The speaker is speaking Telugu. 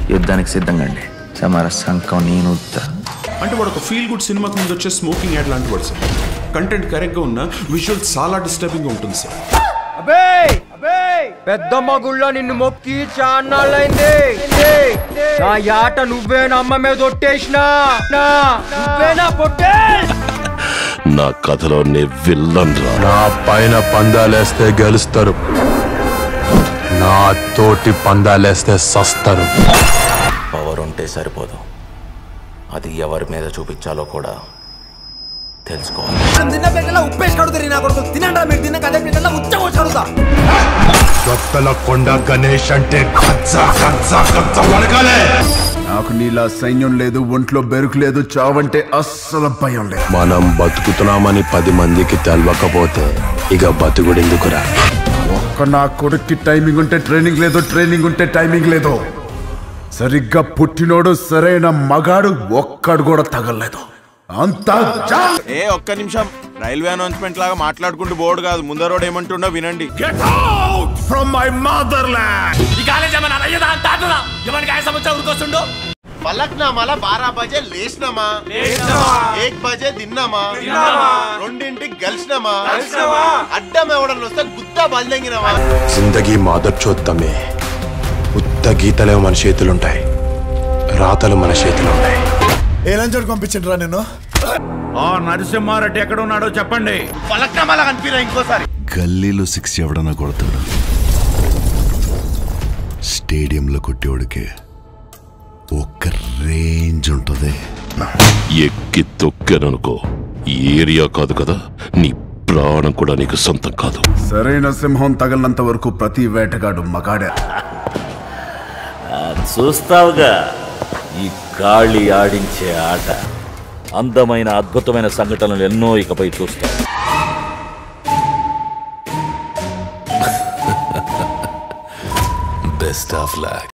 యుద్ధానికి సిద్ధంగా అండి సమర సంకం నేను ఉత్తా. అంటే వాడు ఒక ఫీల్ గుడ్ సినిమాకి ముందు వచ్చే స్మోకింగ్ యాడ్ లాంటి వాడు సార్ కంటెంట్ కరెక్ట్గా ఉన్న విజువల్ చాలా డిస్టర్బింగ్ ఉంటుంది సార్ అబే అబే పెద్దమ్మ గుళ్ళో నిన్ను మొక్కి చాన్నాళ్ళైంది నా యాట నువ్వేనా అమ్మ మీద ఒట్టేసినా నా నువ్వేనా పొట్టే నా కథలో నే విల్లన్ రా నా పైన పందాలేస్తే గెలుస్తారు నా తోటి పందాలేస్తే సస్తారు పవర్ ఉంటే సరిపోదు అది ఎవరి మీద చూపించాలో కూడా తెలుసుకోవాలి తిన్న పెట్టలా ఉప్పేసి కడుతుంది నా కొడుకు తినండి మీరు తిన్న కదే పెట్టలా ఉచ్చ వచ్చి కడుగుతా కొత్తల కొండ గణేష్ అంటే కచ్చా కచ్చా కచ్చా వణకాలే నాకు నీలా సైన్యం లేదు ఒంట్లో బెరుకు లేదు చావంటే అస్సలు భయం లేదు మనం బతుకుతున్నామని పది మందికి తెలవకపోతే ఇక బతుకుడెందుకురా ఒక్క నా కొడుక్కి టైమింగ్ ఉంటే ట్రైనింగ్ లేదు ట్రైనింగ్ ఉంటే టైమింగ్ లేదు సరిగ్గా పుట్టినోడు సరైన మగాడు ఒక్కడు కూడా తగలలేదు అంతా జా- ఏ ఒక్క నిమిషం రైల్వే అనౌన్స్మెంట్ లాగా మాట్లాడుకుంటూ బోర్డు కాదు ముందరోడు ఏమంటుండో వినండి పలక్నామాల బారా బజే లేచినామా ఏక్ బజే తిన్నామా రెండింటికి గెలిచినామా అడ్డం ఎవడన్నా వస్తే గుత్తా బలిదెంగినామా జిందగీ మాదొచ్చొద్దమే ఉత్త గీతలే మన చేతులుంటాయి రాతలు మన చేతులుంటాయి ఏలంచోడు పంపించండి నేను నరసింహారెడ్డి ఎక్కడ ఉన్నాడో చెప్పండి పలక్నామాలా కనిపిరా ఇంకోసారి గల్లీలో సిక్స్ ఎవడన్నా కొడతాడు స్టేడియంలో కొట్టేవాడికి ఒక్క రేంజ్ ఉంటుంది ఎక్కి తొక్కాననుకో ఈ ఏరియా కాదు కదా నీ ప్రాణం కూడా నీకు సొంతం కాదు సరైన సింహం తగలనంత వరకు ప్రతి వేటగాడు మగాడే చూస్తావుగా ఈ గాళి ఆడించే ఆట అందమైన అద్భుతమైన సంఘటనలు ఎన్నో ఇకపై చూస్తావు బెస్ట్ ఆఫ్ లాక్